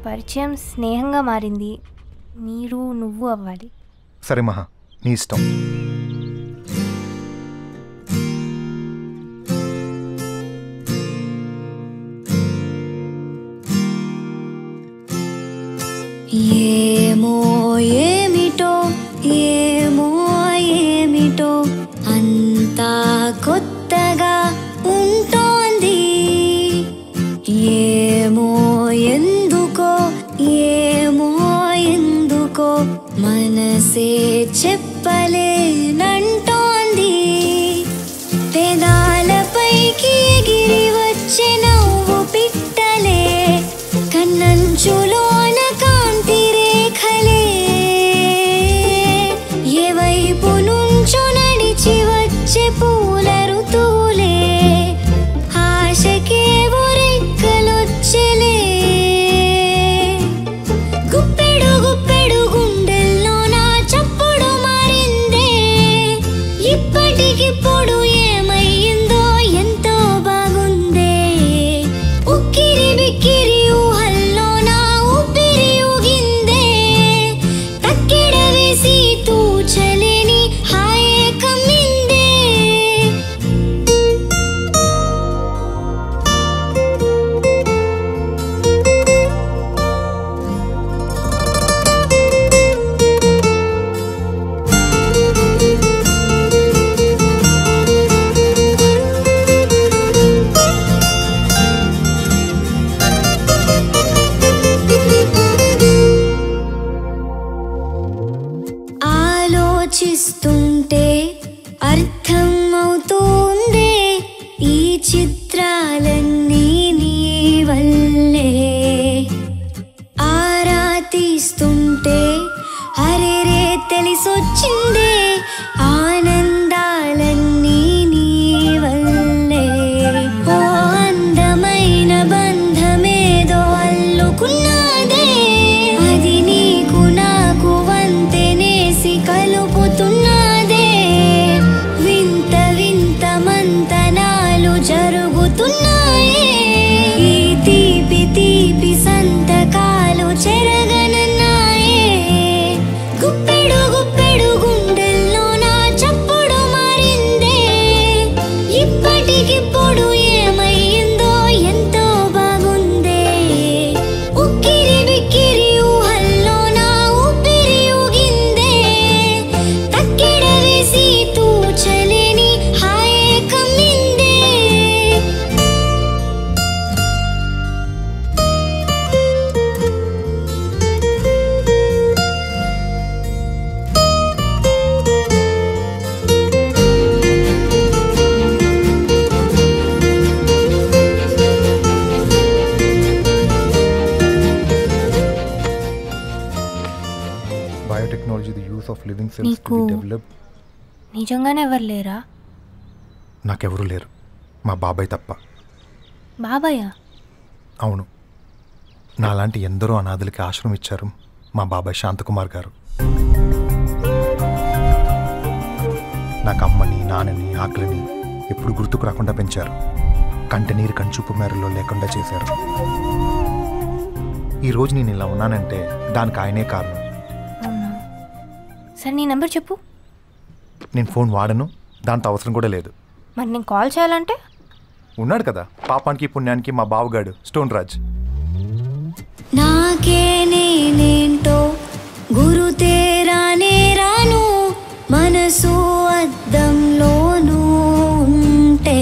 పరిచయం స్నేహంగా మారింది మీరు నువ్వు అవ్వాలి సరే మహా నీ ఇష్టం ఏమో ఏమిటో ఏమో ఏమిటో అంతా కొత్తగా ఉంటోంది ఏమో ఎందుకో ఏమో ఎందుకో మనసే చెప్పలేనంటోంది పెదాలపైకి ఎగిరి వచ్చే నవ్వు పిట్టలే కన్నంచులోన కాంతి రేఖలే ఏ వైపు నుంచో నడిచి వచ్చే పూల ఋతువులే ఆశకే రెక్కలొచ్చెలే గుప్పెడు గుప్పెడు గుండెల్లో నా చప్పుడు మారిందే ఇప్పటికిప్పుడు ఏమయ్యిందో ఎంతో బాగుందే ఉక్కిరి బిక్కిరి ఊహల్లో నా ఊపిరి ఊగిందే తక్కెడ వేసి తూచలేని హాయే కమ్మిందే ఆలోచిస్తుంటే అర్థం అవుతుంది ఈ చిత్రాలన్నీ నీ వల్లే ఆరా తీస్తుంటే అరే రే తెలిసొచ్చిందే ఆనందాలన్నీ నీ వల్లే ఓ అందమైన బంధమేదో అల్లుకున్నదే అది నీకు నాకు వంతెనేసి కలుపుతున్నదే వింత వింత మంతనాలు జరుగుతున్నాయే ఈ తీపి తీపి సంతకాలు చెరగనన్నాయే గుప్పెడు గుప్పెడు గుండెల్లో నా చప్పుడు మారిందే ఇప్పటికిప్పుడు ఏమయ్యిందో ఎంతో బాగుందే ఉక్కిరి బిక్కిరి ఊహల్లో నా ఊపిరి ఊగిందే తక్కెడ వేసి తూచలేని హాయే కమ్మిందే biotechnology the use of living cells to నీకు- డెవలప్ నిజంగానే ఎవరు లేరా నాకెవరూ లేరు మా బాబాయ్ తప్ప బాబాయ్యా అవును నాలాంటి ఎందరో అనాథలకి ఆశ్రమం ఇచ్చారు మా బాబాయ్ శాంతకుమార్ గారు నాకు అమ్మని నాన్నని ఆకలిని ఎప్పుడు గుర్తుకు రాకుండా పెంచారు కంటనీరు కంచూపు మేరలో లేకుండా చేశారు ఈ రోజు నేను ఇలా ఉన్నానంటే దానికి ఆయనే కారణం అవునా సరే నీ నెంబర్ చెప్పు నేను ఫోన్ వాడను దాంతో అవసరం కూడా లేదు మరి నేను కాల్ చేయాలంటే ఉన్నాడు కదా పాపానికి పుణ్యానికి మా బావగాడు స్టోన్ రాజ్ నాకే నేనేంటో గురుతేరానే రాను మనసు అద్దంలోనూ ఉంటే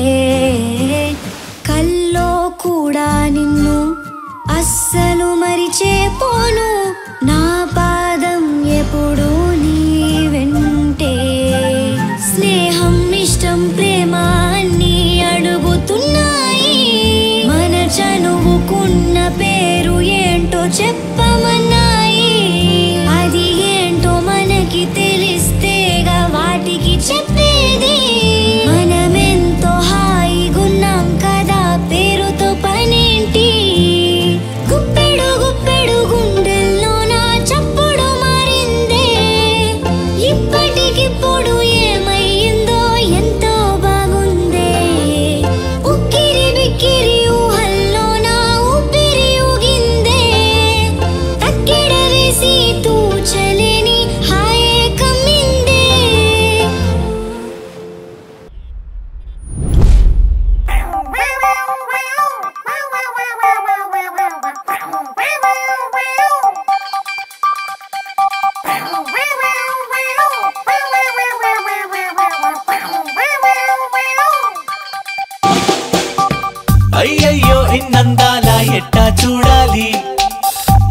కల్లో కూడా నిన్ను అస్సలు మరిచేపోను నా పాదం ఎప్పుడు నీ వెంటే స్నేహం ఇష్టం ప్రేమ అన్నీ అడుగుతున్నాయి మన చనువుకున్న పేరు ఏంటో చెప్పమన్నాయి అది ఏంటో మనకి తెలిస్తేగా వాటికి చెప్పేది మనమెంతో హాయిగున్నాం కదా పేరుతో పనేంటి గుప్పెడు గుప్పెడు గుండెల్లో నా చప్పుడు మారిందే ఇప్పటికిప్పుడు ఏమయ్యిందో ఎంతో బాగుందే ఉక్కిరి బిక్కిరి ఊహల్లో నా ఊపిరి ఊగిందే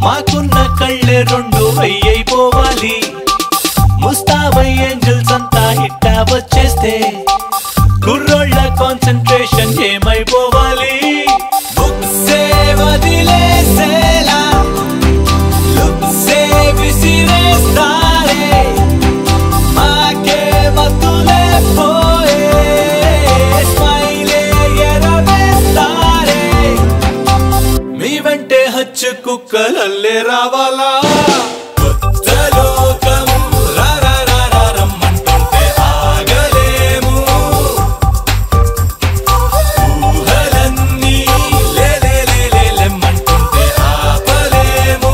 మాకున్న కళ్ళే రెండు వెయ్యైపోవాలి ముస్తాబై ఏంజల్స్ అంతా హిట్టా వచ్చేస్తే కుర్రోళ్ళ కాన్సన్ట్రేషన్ ఏమైపోవాలి బుక్సే వదిలేసేలా లుక్సే విసిరేస్తారే మాకే మత్తులే పోయే స్మైలే ఎరవేస్తారే మీ వెంటే హచ్చు కుక్కలల్లే రావాలా కొత్త లోకం రా రా రా రా రమ్మంటుంటే ఆగలేము ఊహలన్నీ లే లే లే లే లెమ్మంటుంటే ఆపలేము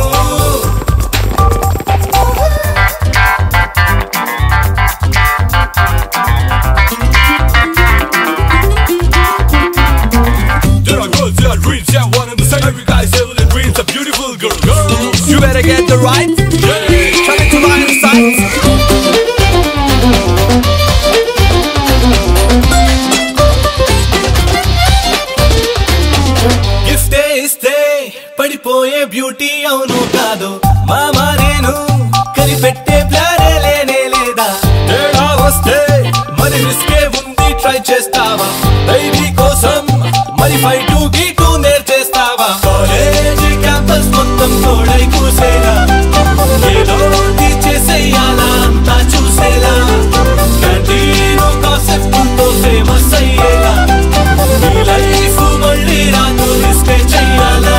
There are girls, there are dreams, yeah, one and the same. Every guy's evil and dreams a beautiful girl. Girls, you better get the right. Yeah, coming to line of sight. గిఫ్టే ఇస్తే పడిపోయే beauty అవును కాదు మామా నేను కనిపెట్టే ప్లానే లేనే లేదా తేడా వస్తే మరి రిస్కే ఉంది ట్రై చేస్తావా బేబీ కోసం మరి ఫైట్ గీటు నేర్చేస్తావా కాలేజ్ క్యాంపస్ మొత్తం తోడై కూసేలా ఏదో చేసేయాలా అంతా చూసేలా క్యాంటీన్ కాన్సెప్ట్ తో ఫేమస్ అయ్యేలా నీ లైఫ్ మళ్ళీ రాదు రిస్కే చెయ్యాలా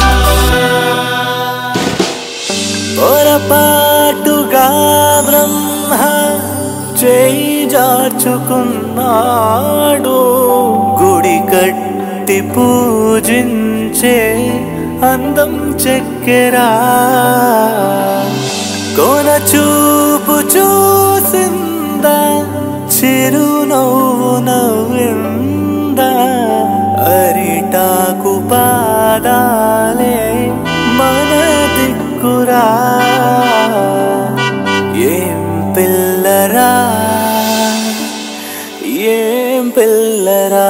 పొరపాటుగా బ్రహ్మ చేయి జార్చుకున్నాడు గుడి కట్టి పూజించే అందం చెక్కెరా కోన చూపు చూసిందా చిరునవ్వు నవ్విందా అరిటాకు పాదాలే మన దిక్కురా ఏం పిల్లరా ఏం పిల్లరా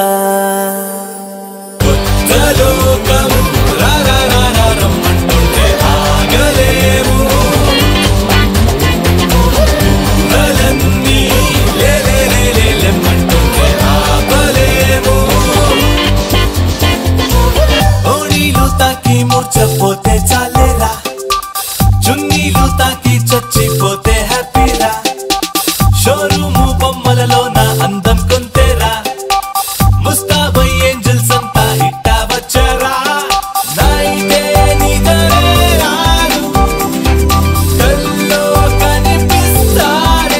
కొత్త లోకం రా రా రా రా రమ్మంటుంటే ఆగలేము ఊహలన్నీ లే లే లే లే లెమ్మంటుంటే ఆపలేము ఓణీలు తాకి మూర్చపోతే చాలేరా చున్నీలు తాకి చచ్చిపోతే హ్యాపీరా షోరూము బొమ్మలలో నా అందం కొంతేరా ముస్తాబై ఏంజల్స్ అంతా హిట్టా వచ్చారా నైటే నిదరే రాడు కల్లో కనిపిస్తారే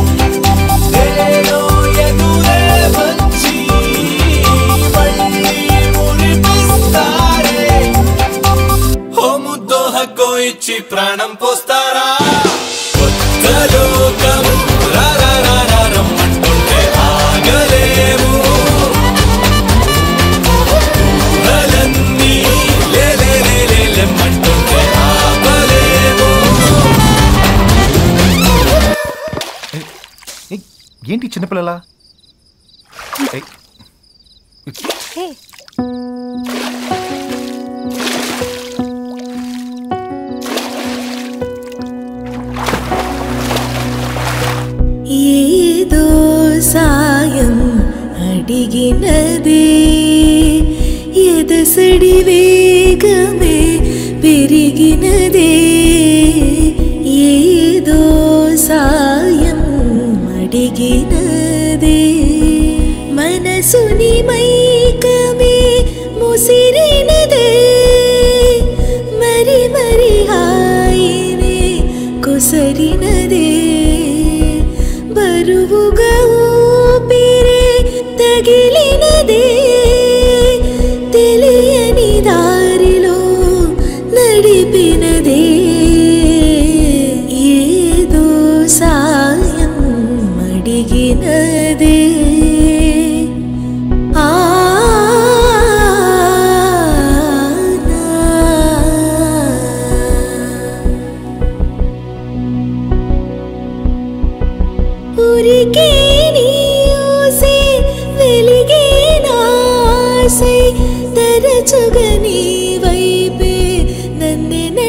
నేడో ఎదురే వచ్చి మళ్ళీ మురిపిస్తారే ఓ ముద్దో హగ్గో ఇచ్చి ప్రాణం పోస్తారా కొత్త లోకం రా రా రా రా రమ్మంటుంటే ఆగలేము ఊహలన్నీ లే లే లే లే లెమ్మంటుంటే ఆపలేము ఏయ్, ఏంటి చిన్నపిల్లలా ఏయ్, హే ఏదో సాయం అడిగినదే ఎదసడి వేగమే పెరిగినదే ఏదో సాయం అడిగినదే మనసుని మైకమే ముసిరినదే మరి మరి హాయినే కొసరినదే బరువుగా ఊపిరే తగిలినదే తెలియని దారిలో నడిపినదే ఏదో సాయం అడిగినదే ఆ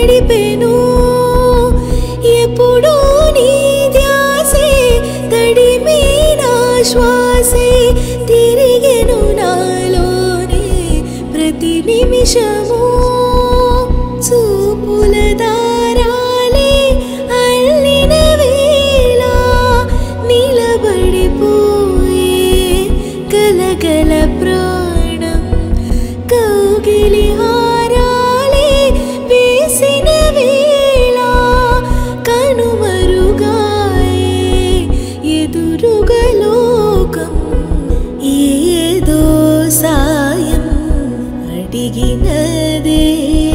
నడిపెను ఎప్పుడు నీ ధ్యాసే తడిమే నా శ్వాసే తిరిగెను నాలోనే ప్రతి నిమిషము చూపుల దారాలే అల్లిన వేళ నిలబడిపోయే గలగల ప్రాణం కౌగిలి హారాలే వేసిన వేళ కనుమరుగాయే ఎదురుగా లోకం ఏదో సాయం అడిగినదే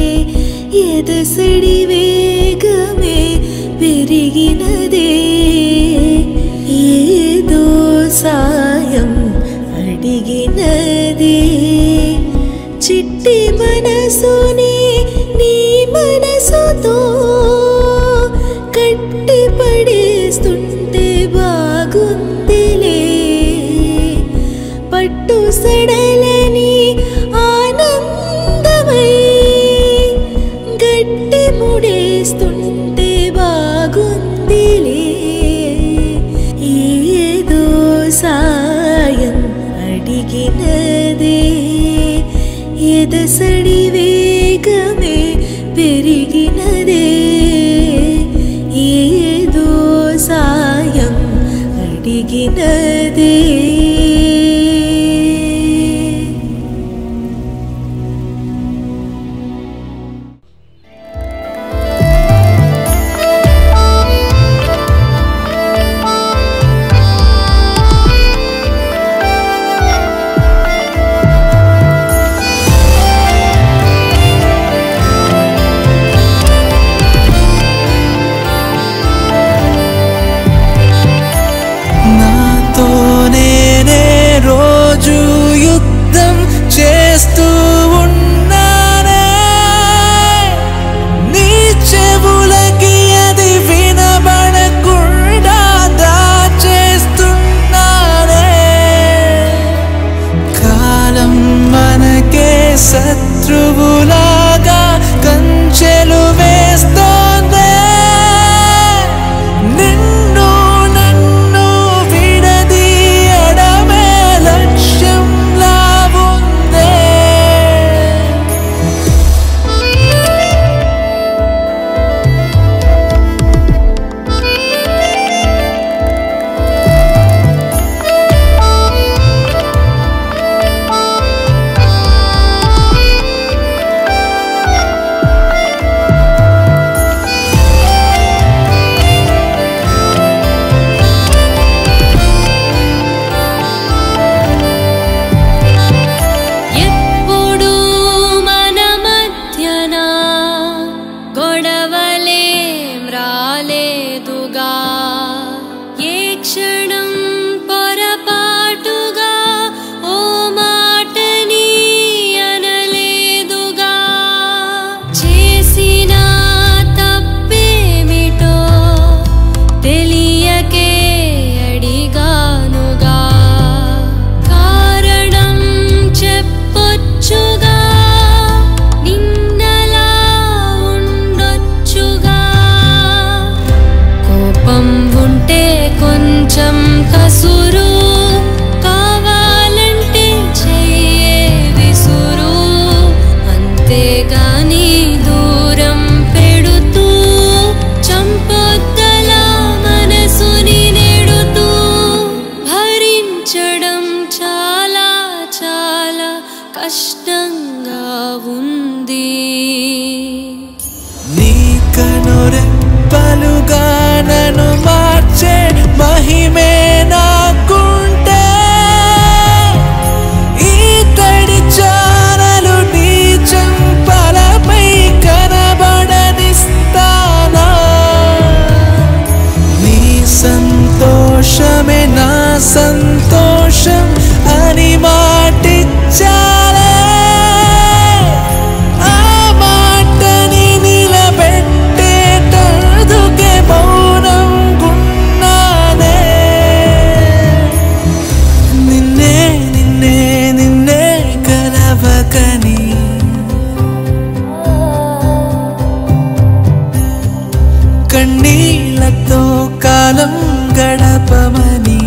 ఎదసడి వేగమే పెరిగినదే ఏదో సాయం అడిగినదే చిట్టి మనసుని నీ మనసుతో కట్టి పడేస్తుంటే బాగుందిలే పట్టు సడలని ఆనందమై గట్టి ముడేస్తుంటే బాగుందిలే ఏదో సాయం అడిగినదే ఎదసడి వేగమే పెరిగినదే ఏదో సాయం అడిగినదే నాతో నేనే రోజు యుద్ధం చేస్తూ ఉన్నానే నీ చెవులకి అది వినబడకుండా దాచేస్తున్నానే కాలం మనకే శత్రువులాగా కంచెలు వేస్తోందే నిన్ను నన్ను విడదీయడమే లక్ష్యంలా ఉందే ఎప్పుడు మన మధ్యన గొడవలేం రాలేదుగా ఏ క్షణం పొరపాటుగా ఓ మాటని అనలేదుగా చేసిన తప్పేమిటో తెలియకే అడిగానుగా కారణం చెప్పొచ్చుగా నిన్నలా ఉండొచ్చుగా కోపం ఉంటే కొంచెం కసురు కావాలంటే చెయ్యే విసురు అంతేగాని దూరం పెడుతూ చంపొద్దలా మనసుని నెడుతూ భరించడం చాలా చాలా కష్టంగా ఉంది నీ కనురెప్పలుగా నన్ను మార్చే మహిమే నాకుంటే ఈ తడి చారలు నీ చెంపలపై కనబడనిస్తానా నీ సంతోషమే నా సంతోషం అని మాటిచ్చాలే ఆ మాటని నిలబెట్టేటందుకే మౌనం గున్నానే కన్నీళ్లతో కాలం గడపమని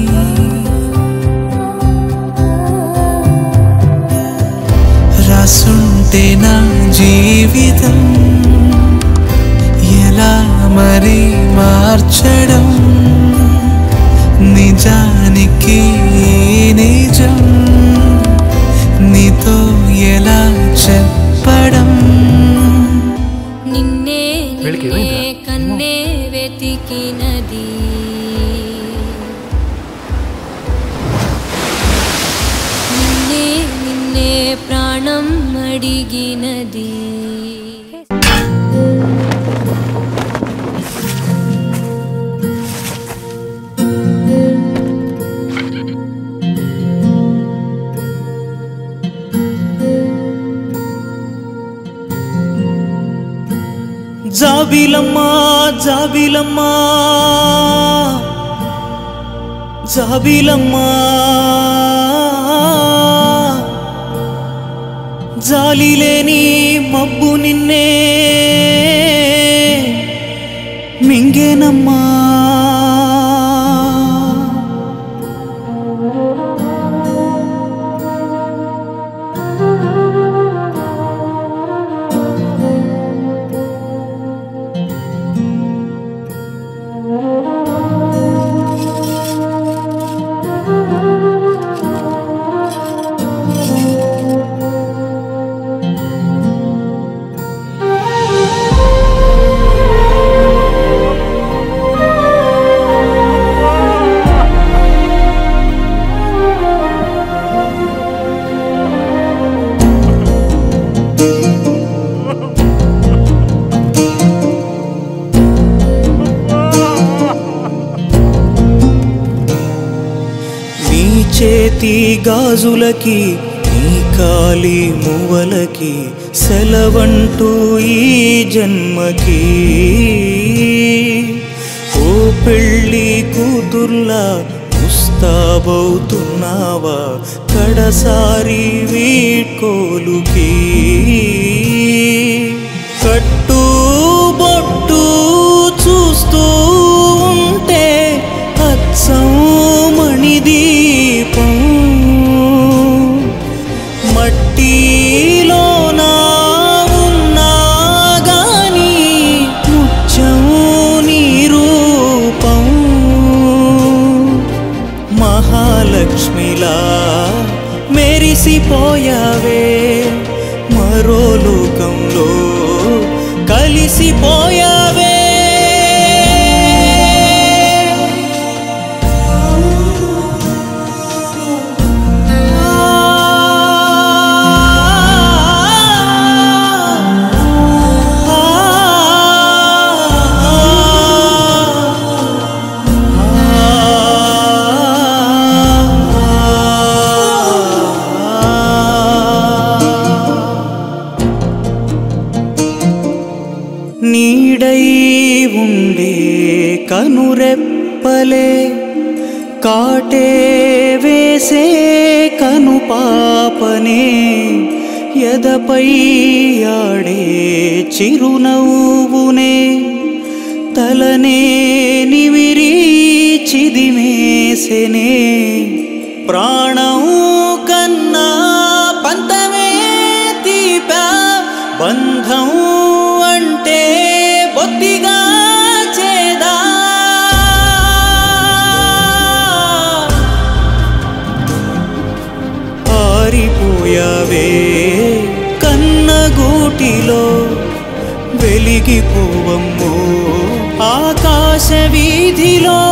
రాసుంటే నా జీవితం ఎలా మరి మార్చడం నిజానికి ఈ నిజం నీతో ఎలా చెప్పడం నిన్నే వీళ్ళకి నిన్నే ఏమైందిరా? కన్నే వెతికినది నిన్నే నిన్నే ప్రాణం అడిగినది జాబిలమ్మా జాబిలమ్మా జాబిలమ్మా జాలి లేని మబ్బు నిన్నే మింగేనమ్మా నీ చేతి గాజులకి నీ కాలి మువ్వలకి సెలవంటూ ఈ జన్మకి ఓ పెళ్ళి కూతుర్లా ముస్తాబవుతున్నావా కడసారి వీడ్కోలుకి కట్టు బొట్టు చూస్తూ ఉంటే అచ్చం మణిదీపం మట్టిలోనా ఉన్నా గాని ముత్యం నీ రూపం మహాలక్ష్మిలా మెరిసిపోయావే మరో లోకంలో కలిసిపోయావే నీడై ఉండే కనురెప్పలే కాటే వేసే కను పాపనే ఎదపై ఆడే చిరునవ్వునే తలనే నివిరి చిదిమేసెనే ప్రాణం కన్నా పంతమే తీపా బంధం అంటే బొత్తిగా చేదా ఆరిపోయావే కన్నగూటిలో వెలిగిపోవమ్మో ఆకాశ వీధిలో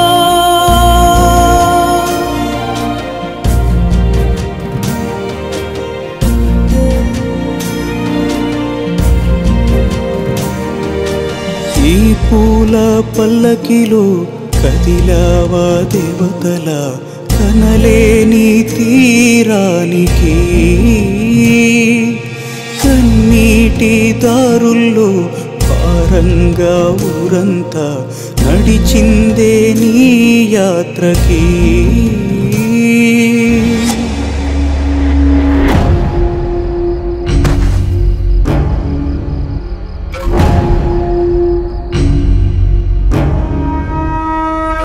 ఈ పూల పల్లకిలో కదిలావా దేవతల కనలేని తీరానికి కన్నీటి దారుల్లో భారంగా ఊరంతా నడిచిందే నీ యాత్రకి